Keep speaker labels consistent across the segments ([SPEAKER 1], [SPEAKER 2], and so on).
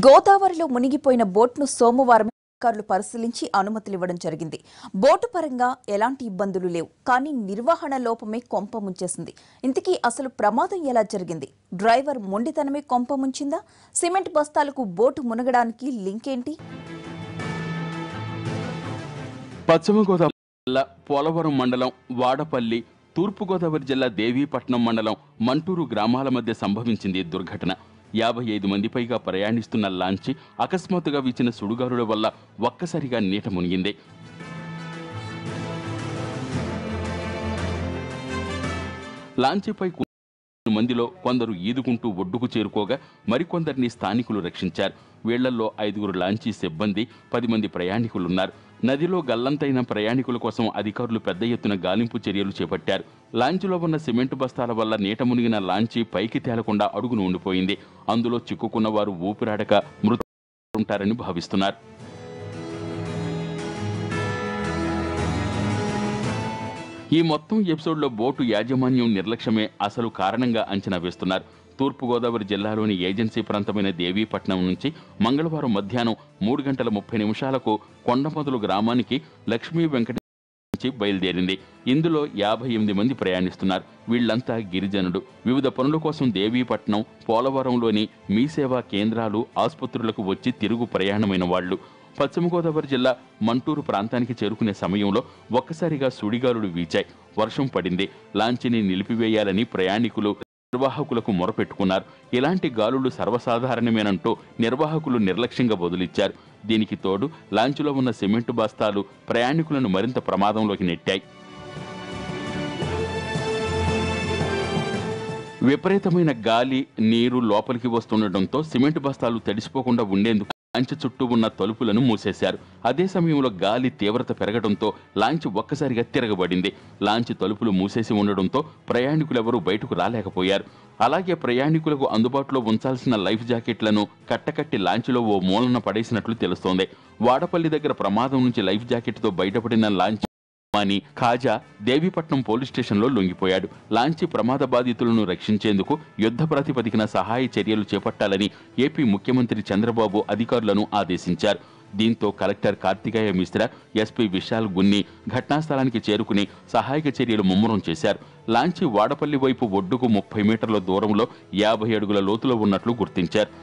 [SPEAKER 1] గోదావరిలో మునిగిపోయిన బోట్ను సోమవారం అధికారులు పరిశీలించి అనుమతులు ఇవ్వడం జరిగింది బోటు పరంగా ఎలాంటి ఇబ్బందులు లేవు కానీ నిర్వహణ లోపమే కొంప ముంచేసింది ఇంతకీ అసలు ప్రమాదం ఎలా జరిగింది డ్రైవర్ మొండితనమే కొంప ముంచిందా సిమెంట్ బస్తాలకు బోటు మునగడానికి లింక్ ఏంటి
[SPEAKER 2] పశ్చిమ గోదావరి జిల్లా పోలవరం మండలం వాడపల్లి తూర్పుగోదావరి జిల్లా దేవీపట్నం మండలం మంటూరు గ్రామాల మధ్య సంభవించింది ఈ దుర్ఘటన యాభై ఐదు మంది పైగా ప్రయాణిస్తున్న లాంచి అకస్మాత్తుగా వీచిన సుడుగారుల వల్ల ఒక్కసారిగా నీట మునిగింది లాంచీపై కు- మందిలో కొందరు ఈదుకుంటూ ఒడ్డుకు చేరుకోగా మరికొందరిని స్థానికులు రక్షించారు వీళ్లలో ఐదుగురు లాంచీ సిబ్బంది పది మంది ప్రయాణికులున్నారు నదిలో గల్లంతైన ప్రయాణికుల కోసం అధికారులు పెద్ద ఎత్తున గాలింపు చర్యలు చేపట్టారు లాంచీలో ఉన్న సిమెంట్ బస్తాల వల్ల నీట మునిగిన లాంచీ పైకి తేలకుండా అడుగును ఉండిపోయింది అందులో చిక్కుకున్న వారు ఊపిరాడక మృతి ఉంటారని భావిస్తున్నారు ఈ మొత్తం ఎపిసోడ్లో బోటు యాజమాన్యం నిర్లక్ష్యమే అసలు కారణంగా అంచనా వేస్తున్నారు తూర్పుగోదావరి జిల్లాలోని ఏజెన్సీ ప్రాంతమైన దేవీపట్నం నుంచి మంగళవారం మధ్యాహ్నం మూడు గంటల ముప్పై నిమిషాలకు కొండమొదలు గ్రామానికి లక్ష్మీ వెంకట నుంచి బయలుదేరింది ఇందులో యాభై ఎనిమిది మంది ప్రయాణిస్తున్నారు వీళ్లంతా గిరిజనుడు వివిధ పనుల కోసం దేవీపట్నం పోలవరంలోని మీ సేవా కేంద్రాలు ఆసుపత్రులకు వచ్చి తిరుగు ప్రయాణమైన వాళ్ళు పశ్చిమ గోదావరి జిల్లా మంటూరు ప్రాంతానికి చేరుకునే సమయంలో ఒక్కసారిగా సుడిగాలులు వీచాయి వర్షం పడింది లాంచీని నిలిపివేయాలని ప్రయాణికులు నిర్వాహకులకు మొరపెట్టుకున్నారు ఇలాంటి గాలులు సర్వసాధారణమేనంటూ నిర్వాహకులు నిర్లక్ష్యంగా వదిలిచ్చారు దీనికి తోడు లాంచ్లో ఉన్న సిమెంటు బస్తాలు ప్రయాణికులను మరింత ప్రమాదంలోకి నెట్టాయి విపరీతమైన గాలి నీరు లోపలికి వస్తుండటంతో సిమెంట్ బస్తాలు తడిసిపోకుండా ఉండేందుకు లాంచ్ చుట్టూ ఉన్న తలుపులను మూసేశారు అదే సమయంలో గాలి తీవ్రత పెరగడంతో లాంచ్ ఒక్కసారిగా తిరగబడింది లాంచ్ తలుపులు మూసేసి ఉండడంతో ప్రయాణికులెవరూ బయటకు రాలేకపోయారు అలాగే ప్రయాణికులకు అందుబాటులో ఉంచాల్సిన లైఫ్ జాకెట్లను కట్టకట్టి లాంచ్లో ఓ మూలన పడేసినట్లు తెలుస్తోంది వాడపల్లి దగ్గర ప్రమాదం నుంచి లైఫ్ జాకెట్తో బయటపడిన లాంచ్ అని ఖాజా దేవీపట్నం పోలీస్ స్టేషన్లో లొంగిపోయాడు లాంచీ ప్రమాద బాధితులను రక్షించేందుకు యుద్ధ ప్రాతిపదికన సహాయ చర్యలు చేపట్టాలని ఏపీ ముఖ్యమంత్రి చంద్రబాబు అధికారులను ఆదేశించారు దీంతో కలెక్టర్ కార్తికేయ మిశ్రా ఎస్పీ విశాల్ గున్ని ఘటనా స్థలానికి చేరుకుని సహాయక చర్యలు ముమ్మరం చేశారు లాంచీ వాడపల్లి వైపు ఒడ్డుకు ముప్పై మీటర్ల దూరంలో యాభై అడుగుల లోతులో ఉన్నట్లు గుర్తించారు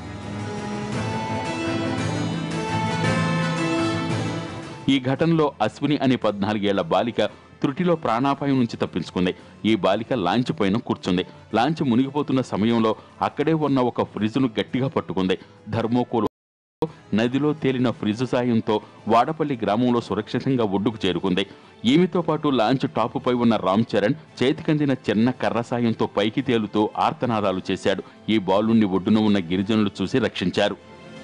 [SPEAKER 2] ఈ ఘటనలో అశ్విని అనే పద్నాలుగేళ్ల బాలిక త్రుటిలో ప్రాణాపాయం నుంచి తప్పించుకుంది ఈ బాలిక లాంచ్ పైన కూర్చుంది లాంచ్ మునిగిపోతున్న సమయంలో అక్కడే ఉన్న ఒక ఫ్రిజ్ను గట్టిగా పట్టుకుంది ధర్మోకోల్ నదిలో తేలిన ఫ్రిజ్ సాయంతో వాడపల్లి గ్రామంలో సురక్షితంగా ఒడ్డుకు చేరుకుంది ఈమెతో పాటు లాంచ్ టాపుపై ఉన్న రామ్ చరణ్ చేతికందిన చిన్న కర్ర సాయంతో పైకి తేలుతూ ఆర్తనాదాలు చేశాడు ఈ బాలుణ్ణి ఒడ్డున ఉన్న గిరిజనులు చూసి రక్షించారు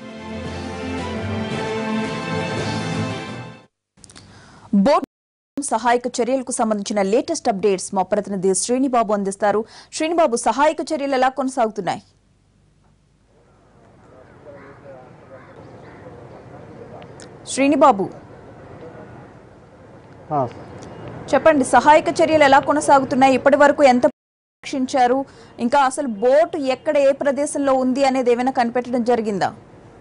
[SPEAKER 1] బోట్ సహాయక చర్యలకు సంబంధించిన లేటెస్ట్ అప్డేట్స్ మా ప్రతినిధి శ్రీనిబాబు అందిస్తారు శ్రీనిబాబు సహాయక చర్యలు ఎలా కొనసాగుతున్నాయి శ్రీనిబాబు
[SPEAKER 3] ఆ,
[SPEAKER 1] చెప్పండి సహాయక చర్యలు ఎలా కొనసాగుతున్నాయి ఇప్పటి వరకు ఎంత రక్షించారు ఇంకా అసలు బోట్ ఎక్కడ ఏ ప్రదేశంలో ఉంది అనేది ఏమైనా కనిపెట్టడం జరిగిందా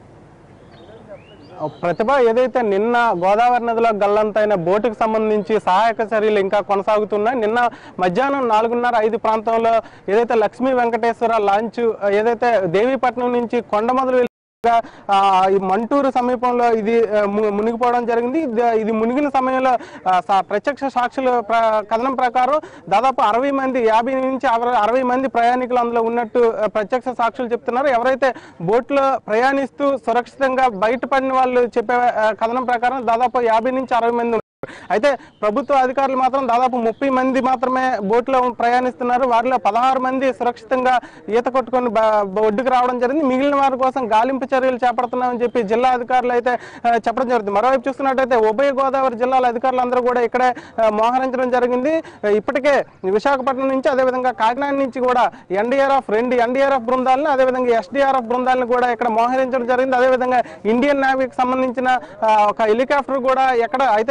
[SPEAKER 3] ప్రతిభ ఏదైతే నిన్న గోదావరి నదిలో గల్లంతైన బోటుకు సంబంధించి సహాయక చర్యలు ఇంకా కొనసాగుతున్నాయి నిన్న మధ్యాహ్నం నాలుగున్నర ఐదు ప్రాంతంలో ఏదైతే లక్ష్మీ వెంకటేశ్వర లాంచ్ ఏదైతే దేవీపట్నం నుంచి కొండమొదలు ఆ, ఈ మంటూరు సమీపంలో ఇది ఆ, ము- మునిగిపోవడం జరిగింది ఇది- ఇది మునిగిన సమయంలో ఆ, సా- ప్రత్యక్ష సాక్షుల ప్ర- కథనం ప్రకారం దాదాపు అరవై మంది యాభై నుంచి అరవై- అరవై మంది ప్రయాణికులు అందులో ఉన్నట్టు ఆ, ప్రత్యక్ష సాక్షులు చెప్తున్నారు ఎవరైతే బోట్లో ప్రయాణిస్తూ సురక్షితంగా బయటపడిన వాళ్ళు చెప్పే ఆ, కథనం ప్రకారం దాదాపు యాభై నుంచి అరవై మంది ఉన్నారు. అయితే ప్రభుత్వ అధికారులు మాత్రం దాదాపు ముప్పై మంది మాత్రమే బోట్లో ప్రయాణిస్తున్నారు వారిలో పదహారు మంది సురక్షితంగా ఈత కొట్టుకొని బ- బ- ఒడ్డుకు రావడం జరిగింది మిగిలిన వారి కోసం గాలింపు చర్యలు చేపడుతున్నామని చెప్పి జిల్లా అధికారులు అయితే ఆ, చెప్పడం జరుగుతుంది మరోవైపు చూస్తున్నట్టయితే ఉభయ గోదావరి జిల్లాల అధికారులందరూ కూడా ఇక్కడే ఆ, మోహరించడం జరిగింది ఆ, ఇప్పటికే విశాఖపట్నం నుంచి అదేవిధంగా కాకినాడ నుంచి కూడా ఎన్డీఆర్ఎఫ్ రెండు ఎన్డీఆర్ఎఫ్ బృందాలను అదేవిధంగా ఎస్డీఆర్ఎఫ్ బృందాలను కూడా ఇక్కడ మోహరించడం జరిగింది అదేవిధంగా ఇండియన్ నేవీకి సంబంధించిన ఆ, ఒక హెలికాప్టర్ కూడా ఎక్కడ అయితే ఎక్కడైతే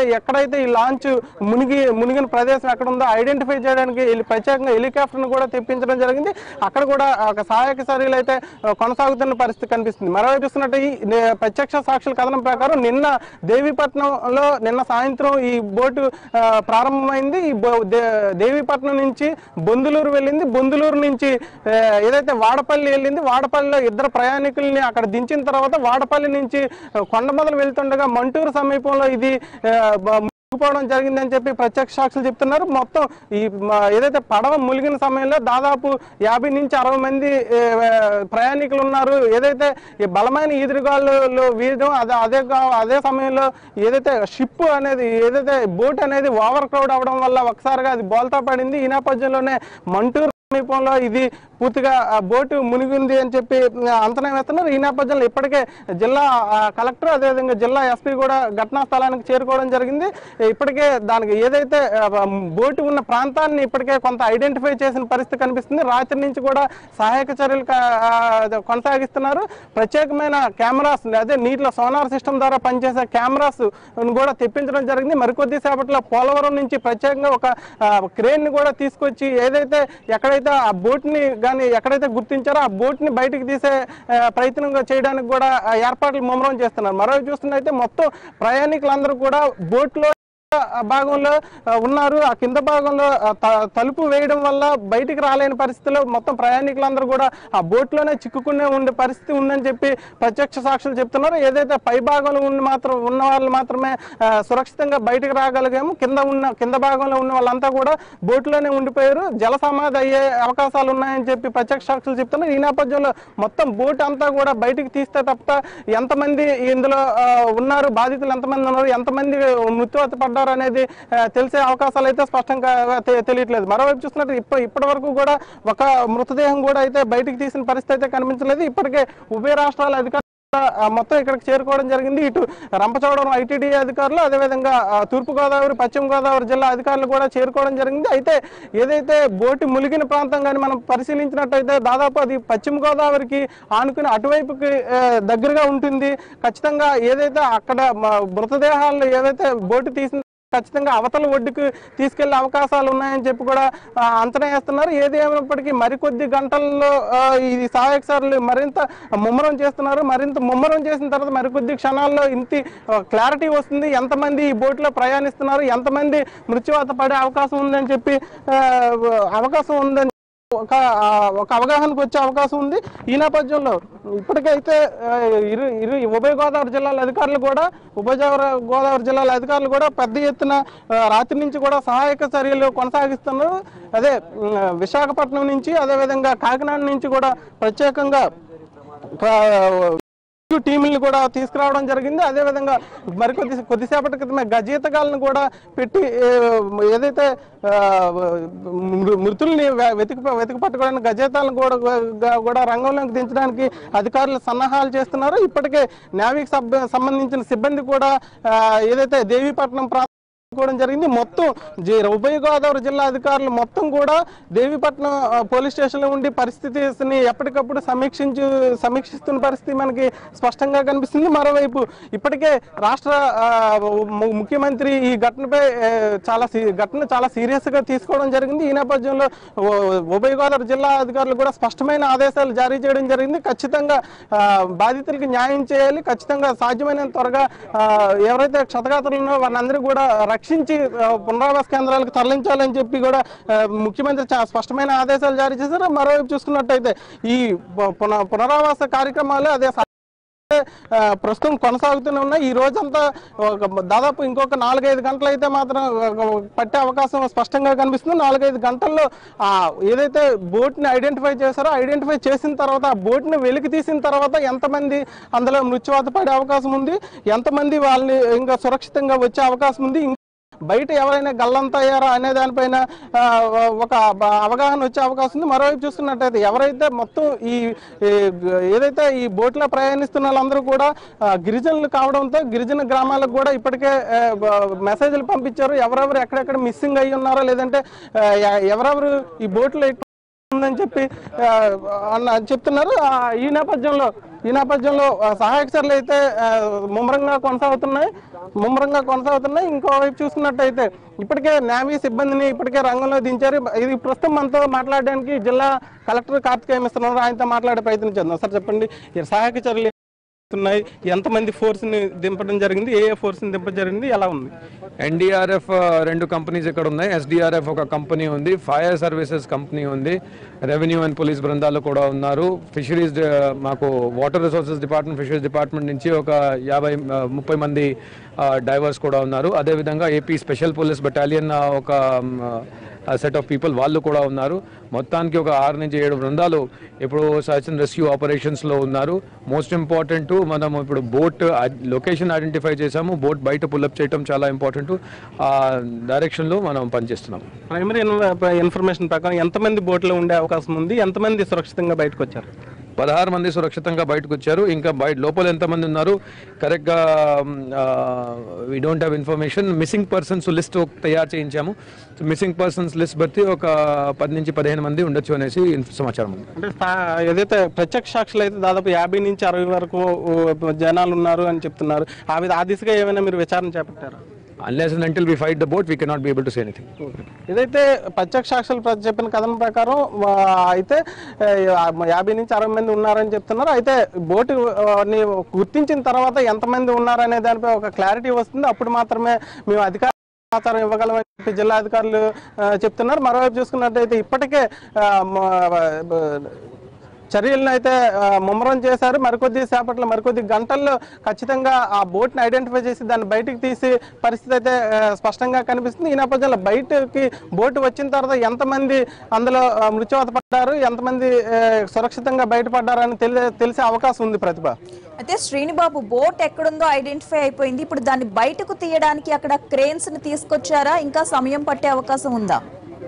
[SPEAKER 3] ఎక్కడైతే ఈ లాంచ్ మునిగి మునిగిన ప్రదేశం ఎక్కడ ఉందో ఐడెంటిఫై చేయడానికి హెలి- ప్రత్యేకంగా హెలికాప్టర్ను కూడా తెప్పించడం జరిగింది అక్కడ కూడా ఒక సహాయక చర్యలు అయితే ఆ, కొనసాగుతున్న పరిస్థితి కనిపిస్తుంది మరోవైపు చూస్తున్నట్టు ఈ నే- ప్రత్యక్ష సాక్షుల కథనం ప్రకారం నిన్న దేవీపట్నంలో నిన్న సాయంత్రం ఈ బోటు ఆ, ప్రారంభమైంది ఈ బో- దే- దేవీపట్నం నుంచి బొందులూరు వెళ్ళింది బొందులూరు నుంచి ఆ, ఏదైతే వాడపల్లి వెళ్ళింది వాడపల్లిలో ఇద్దరు ప్రయాణికుల్ని అక్కడ దించిన తర్వాత వాడపల్లి నుంచి ఆ, కొండమొదలు వెళ్తుండగా మంటూరు సమీపంలో ఇది ఆ, బ- మునిగిపోవడం జరిగిందని చెప్పి ప్రత్యక్ష సాక్షులు చెప్తున్నారు మొత్తం ఈ మ- ఏదైతే పడవ మునిగిన సమయంలో దాదాపు యాభై నుంచి అరవై మంది ఏ, ప్రయాణికులు ఉన్నారు ఏదైతే ఈ బలమైన ఈదురుగాలు వీయడం అదే అదే గా- అదే సమయంలో ఏదైతే షిప్ అనేది ఏదైతే బోట్ అనేది ఓవర్ క్రౌడ్ అవడం వల్ల ఒకసారిగా అది బోల్తా పడింది ఈ నేపథ్యంలోనే మంటూరు సమీపంలో ఇది పూర్తిగా ఆ, బోటు మునిగింది అని చెప్పి ఆ, అంచనా వేస్తున్నారు ఈ నేపథ్యంలో ఇప్పటికే జిల్లా ఆ, కలెక్టర్ అదేవిధంగా జిల్లా ఎస్పీ కూడా ఘటనా స్థలానికి చేరుకోవడం జరిగింది ఇప్పటికే దానికి ఏదైతే ఆ, బోటు ఉన్న ప్రాంతాన్ని ఇప్పటికే కొంత ఐడెంటిఫై చేసిన పరిస్థితి కనిపిస్తుంది రాత్రి నుంచి కూడా సహాయక చర్యలు క- ఆ, కొనసాగిస్తున్నారు ప్రత్యేకమైన కెమెరాస్ అదే నీటిలో సోనార్ సిస్టమ్ ద్వారా పనిచేసే కెమెరాస్ కూడా తెప్పించడం జరిగింది మరికొద్ది సేపట్లో పోలవరం నుంచి ప్రత్యేకంగా ఒక క్రేన్ ని కూడా తీసుకొచ్చి ఏదైతే ఎక్కడైతే ఆ బోట్ ని కానీ ఎక్కడైతే గుర్తించారో ఆ బోట్ ని బయటికి తీసే ఆ, ప్రయత్నం చేయడానికి కూడా ఆ, ఏర్పాట్లు ముమ్మరం చేస్తున్నారు మరో చూస్తున్నైతే మొత్తం ప్రయాణికులందరూ కూడా బోట్ లో ఆ భాగంలో ఆ, ఉన్నారు ఆ కింద భాగంలో ఆ, త- తలుపు వేయడం వల్ల బయటికి రాలేని పరిస్థితిలో మొత్తం ప్రయాణికులందరూ కూడా ఆ బోట్ లోనే చిక్కుకునే ఉండే పరిస్థితి ఉందని చెప్పి ప్రత్యక్ష సాక్షులు చెప్తున్నారు ఏదైతే పై భాగంలో ఉన్న మాత్రం ఉన్న వాళ్ళు మాత్రమే ఆ, సురక్షితంగా బయటికి రాగలిగాము కింద ఉన్న కింద భాగంలో ఉన్న వాళ్ళంతా కూడా బోట్ లోనే ఉండిపోయారు జల సమాధి అయ్యే అవకాశాలు ఉన్నాయని చెప్పి ప్రత్యక్ష సాక్షులు చెప్తున్నారు ఈ నేపథ్యంలో మొత్తం బోట్ అంతా కూడా బయటికి తీస్తే తప్ప ఎంతమంది ఇందులో ఆ, ఉన్నారు బాధితులు ఎంతమంది ఉన్నారు ఎంతమంది మృత్యువాత పడ్డారు అనేది ఆ, తెలిసే అవకాశాలు అయితే స్పష్టంగా తె- తెలియట్లేదు మరోవైపు చూస్తున్నట్టు ఇప్ప ఇప్పటి వరకు కూడా ఒక మృతదేహం కూడా అయితే బయటికి తీసిన పరిస్థితి అయితే కనిపించలేదు ఇప్పటికే ఉభయ రాష్ట్రాల అధికారులు ఆ, మొత్తం ఇక్కడికి చేరుకోవడం జరిగింది ఇటు రంపచోడవరం ఐటీడీ అధికారులు అదేవిధంగా ఆ, తూర్పుగోదావరి పశ్చిమ గోదావరి జిల్లా అధికారులు కూడా చేరుకోవడం జరిగింది అయితే ఏదైతే బోటు ములిగిన ప్రాంతం కానీ మనం పరిశీలించినట్టయితే దాదాపు అది పశ్చిమ గోదావరికి ఆనుకుని అటువైపుకి ఆ, దగ్గరగా ఉంటుంది ఖచ్చితంగా ఏదైతే అక్కడ మ- మృతదేహాలు ఏదైతే బోటు తీసిన ఖచ్చితంగా అవతల ఒడ్డుకు తీసుకెళ్లే అవకాశాలు ఉన్నాయని చెప్పి కూడా ఆ, అంచనా వేస్తున్నారు ఏది ఏమైనప్పటికీ మరికొద్ది గంటల్లో ఆ, ఇది సహాయక సార్లు మరింత ముమ్మరం చేస్తున్నారు మరింత ముమ్మరం చేసిన తర్వాత మరికొద్ది క్షణాల్లో ఇంటి క్లారిటీ వస్తుంది ఎంతమంది ఈ బోట్లో ప్రయాణిస్తున్నారు ఎంతమంది మృత్యువాత పడే అవకాశం ఉందని చెప్పి ఆ, అవకాశం ఉందని ఒక ఆ, ఒక అవగాహనకు వచ్చే అవకాశం ఉంది ఈ నేపథ్యంలో ఇప్పటికైతే ఆ, ఇరు ఇరు ఉభయ గోదావరి జిల్లాల అధికారులు కూడా ఉభయ గోదావరి- గోదావరి జిల్లాల అధికారులు కూడా పెద్ద ఎత్తున ఆ, రాత్రి నుంచి కూడా సహాయక చర్యలు కొనసాగిస్తున్నారు అదే ఉమ్, విశాఖపట్నం నుంచి అదేవిధంగా కాకినాడ నుంచి కూడా ప్రత్యేకంగా ప్ర- టీముల్ని కూడా తీసుకురావడం జరిగింది అదేవిధంగా మరికొద్ది కొద్దిసేపటి క్రితమే గజీతగాలను కూడా పెట్టి ఏ, ఏదైతే ఆ, మృ- మృతుల్ని వె- వెతికి వెతికి పట్టుకోవడానికి గజేతాలను కూడా గా- కూడా రంగంలోకి దించడానికి అధికారులు సన్నాహాలు చేస్తున్నారు ఇప్పటికే నేవీకి సబ్- సంబంధించిన సిబ్బంది కూడా ఆ, ఏదైతే దేవీపట్నం ప్రాంతం కోవడం జరిగింది మొత్తం జి- ఉభయ గోదావరి జిల్లా అధికారులు మొత్తం కూడా దేవీపట్నం ఆ, పోలీస్ స్టేషన్లో ఉండి పరిస్థితిని ఎప్పటికప్పుడు సమీక్షించు సమీక్షిస్తున్న పరిస్థితి మనకి స్పష్టంగా కనిపిస్తుంది మరోవైపు ఇప్పటికే రాష్ట్ర ఆ, ము- ముఖ్యమంత్రి ఈ ఘటనపై ఆ, చాలా సీ- ఘటన చాలా సీరియస్ గా తీసుకోవడం జరిగింది ఈ నేపథ్యంలో ఉ- ఉభయ గోదావరి జిల్లా అధికారులు కూడా స్పష్టమైన ఆదేశాలు జారీ చేయడం జరిగింది ఖచ్చితంగా ఆ, బాధితులకి న్యాయం చేయాలి ఖచ్చితంగా సాధ్యమైనంత త్వరగా ఆ, ఎవరైతే క్షతగాత్రులు ఉన్నారో వారిని కూడా రక్షించి ఆ, పునరావాస కేంద్రాలకు తరలించాలని చెప్పి కూడా ఆ, ముఖ్యమంత్రి చాలా స్పష్టమైన ఆదేశాలు జారీ చేశారు మరోవైపు చూసుకున్నట్టయితే ఈ పు- పున- పునరావాస కార్యక్రమాలు అదే స- ఆ, ప్రస్తుతం కొనసాగుతూనే ఉన్నాయి ఈ రోజంతా ఒక దాదాపు ఇంకొక నాలుగైదు గంటలు అయితే మాత్రం ఒక పట్టే అవకాశం స్పష్టంగా కనిపిస్తుంది నాలుగైదు గంటల్లో ఆ ఏదైతే బోట్ని ఐడెంటిఫై చేశారో ఐడెంటిఫై చేసిన తర్వాత ఆ బోట్ని వెలికి తీసిన తర్వాత ఎంతమంది అందులో మృత్యువాత పడే అవకాశం ఉంది ఎంతమంది వాళ్ళని ఇంకా సురక్షితంగా వచ్చే అవకాశం ఉంది బయట ఎవరైనా గల్లంతయ్యారా అనే దానిపైన ఆ, ఒక బ- అవగాహన వచ్చే అవకాశం ఉంది మరోవైపు చూస్తున్నట్టయితే ఎవరైతే మొత్తం ఈ ఈ గ- ఏదైతే ఈ బోట్లో ప్రయాణిస్తున్న వాళ్ళందరూ కూడా ఆ, గిరిజనులు కావడంతో గిరిజన గ్రామాలకు కూడా ఇప్పటికే ఆ, బ- మెసేజ్లు పంపించారు ఎవరెవరు ఎక్కడెక్కడ మిస్సింగ్ అయ్యి ఉన్నారో లేదంటే ఆ, ఎ- ఎవరెవరు ఈ బోట్లో ఎక్కువ ఉందని చెప్పి ఆ, అన్న చెప్తున్నారు ఆ, ఈ నేపథ్యంలో ఈ నేపథ్యంలో ఆ, సహాయక చర్యలు అయితే ఆ, ముమ్మరంగా కొనసాగుతున్నాయి ముమ్మరంగా కొనసాగుతున్నాయి ఇంకోవైపు చూసుకున్నట్టయితే ఇప్పటికే నేవీ సిబ్బందిని ఇప్పటికే రంగంలో దించారు ఇది ప్రస్తుతం మనతో మాట్లాడడానికి జిల్లా కలెక్టర్ కార్తికేయ మిస్తున్నారు ఆయనతో మాట్లాడే ప్రయత్నం చేద్దాం సార్ చెప్పండి ఈ సహాయక చర్యలు ఉన్నాయి ఎంతమంది ఫోర్స్ ని దింపడం జరిగింది ఏ ఏ ఫోర్స్ ని దింపడం జరిగింది ఎలా ఉంది
[SPEAKER 4] ఎన్డీఆర్ఎఫ్ రెండు కంపెనీస్ ఇక్కడ ఉన్నాయి ఎస్డిఆర్ఎఫ్ ఒక కంపెనీ ఉంది ఫైర్ సర్వీసెస్ కంపెనీ ఉంది రెవెన్యూ అండ్ పోలీస్ బృందాలు కూడా ఉన్నారు ఫిషరీస్ మాకు water resources department fisheries department నుంచి ఒక యాభై ఆ, ముప్పై మంది డైవర్స్ కూడా ఉన్నారు అదేవిధంగా ఏపీ స్పెషల్ పోలీస్ బెటాలియన్ ఒక సెట్ ఆఫ్ పీపుల్ వాళ్ళు కూడా ఉన్నారు మొత్తానికి ఒక ఆరు నుంచి ఏడు బృందాలు ఇప్పుడు సర్చ్ అండ్ రెస్క్యూ ఆపరేషన్స్లో ఉన్నారు మోస్ట్ ఇంపార్టెంట్ మనం ఇప్పుడు బోట్ లొకేషన్ ఐడెంటిఫై చేసాము బోట్ బయట పుల్అప్ చేయడం చాలా ఇంపార్టెంట్ ఆ డైరెక్షన్లో మనం పనిచేస్తున్నాం
[SPEAKER 3] ప్రైమరీ ఇన్ఫర్మేషన్ ప్రకారం ఎంతమంది బోట్లో ఉండే అవకాశం ఉంది ఎంతమంది సురక్షితంగా బయటకు వచ్చారు
[SPEAKER 4] పదహారు మంది సురక్షితంగా బయటకు వచ్చారు ఇంకా బయట లోపల ఎంతమంది ఉన్నారు కరెక్ట్గా we don't have information missing persons list తయారు చేయించాము మిస్సింగ్ పర్సన్స్ లిస్ట్ బట్టి ఒక పది నుంచి పదిహేను మంది ఉండొచ్చు అనేసి ఇన్ఫ- సమాచారం ఉంది
[SPEAKER 3] అంటే స్థా- ఏదైతే ప్రత్యక్ష సాక్షులు అయితే దాదాపు యాభై నుంచి అరవై వరకు ఊ, జనాలు ఉన్నారు అని చెప్తున్నారు ఆ విధ ఆ దిశగా ఏమైనా మీరు విచారణ చేపట్టారా
[SPEAKER 4] unless and until we find the boat we cannot be able to say anything
[SPEAKER 3] ఇదైతే ప్రత్యక్ష సాక్షులు ప్ర- చెప్పిన కథనం ప్రకారం ఆ, అయితే ఏ, యాభై నుంచి అరవై మంది ఉన్నారని చెప్తున్నారు అయితే బోటు ఆ, ని గుర్తించిన తర్వాత ఎంతమంది ఉన్నారనే దానిపై ఒక క్లారిటీ వస్తుంది అప్పుడు మాత్రమే మేము అధికార సమాచారం ఇవ్వగలమని చెప్పి జిల్లా అధికారులు ఆ, చెప్తున్నారు మరోవైపు చూసుకున్నట్టయితే ఇప్పటికే ఆ, మ- బ- చర్యలను అయితే ఆ, ముమ్మరం చేశారు మరికొద్ది సేపట్లో మరికొద్ది గంటల్లో ఖచ్చితంగా ఆ బోట్ని ఐడెంటిఫై చేసి దాన్ని బయటికి తీసి పరిస్థితి అయితే ఆ, స్పష్టంగా కనిపిస్తుంది ఈ నేపథ్యంలో బయటకి బోటు వచ్చిన తర్వాత ఎంతమంది అందులో ఆ, మృత్యువాత పడ్డారు ఎంతమంది ఆ, సురక్షితంగా బయటపడ్డారు అని తెలి తెలిసే అవకాశం ఉంది ప్రతిభ
[SPEAKER 1] అయితే శ్రీనిబాబు బోట్ ఎక్కడుందో ఐడెంటిఫై అయిపోయింది ఇప్పుడు దాన్ని బయటకు తీయడానికి అక్కడ క్రేన్స్ ని తీసుకొచ్చారా ఇంకా సమయం పట్టే అవకాశం ఉందా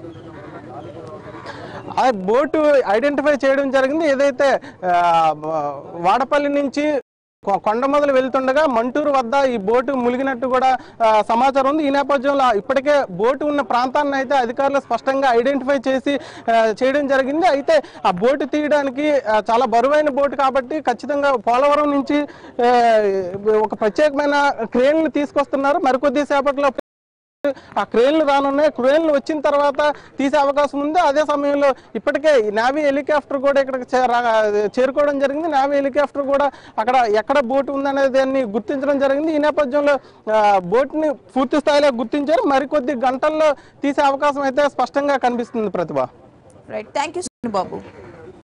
[SPEAKER 3] ఆ బోటు ఐడెంటిఫై చేయడం జరిగింది ఏదైతే ఆ, వాడపల్లి నుంచి కొ- కొండ మొదలు వెళ్తుండగా మంటూరు వద్ద ఈ బోటు మునిగినట్టు కూడా ఆ, సమాచారం ఉంది ఈ నేపథ్యంలో ఇప్పటికే బోటు ఉన్న ప్రాంతాన్ని అయితే అధికారులు స్పష్టంగా ఐడెంటిఫై చేసి ఆ, చేయడం జరిగింది అయితే ఆ బోటు తీయడానికి ఆ, చాలా బరువైన బోటు కాబట్టి ఖచ్చితంగా పోలవరం నుంచి ఆ, ఒక ప్రత్యేకమైన క్రేన్లు తీసుకొస్తున్నారు మరికొద్ది సేపట్లో ఆ క్రేన్లు రానున్నాయి క్రేన్లు వచ్చిన తర్వాత తీసే అవకాశం ఉంది అదే సమయంలో ఇప్పటికే ఈ నావీ హెలికాప్టర్ కూడా ఇక్కడికి చే- రా- చేరుకోవడం జరిగింది నావీ హెలికాప్టర్ కూడా అక్కడ ఎక్కడ బోట్ ఉందనే దాన్ని గుర్తించడం జరిగింది ఈ నేపథ్యంలో ఆ, బోట్ని పూర్తి స్థాయిలో గుర్తించారు మరికొద్ది గంటల్లో తీసే అవకాశం అయితే స్పష్టంగా కనిపిస్తుంది Pratibha
[SPEAKER 1] right thank you Srinibabu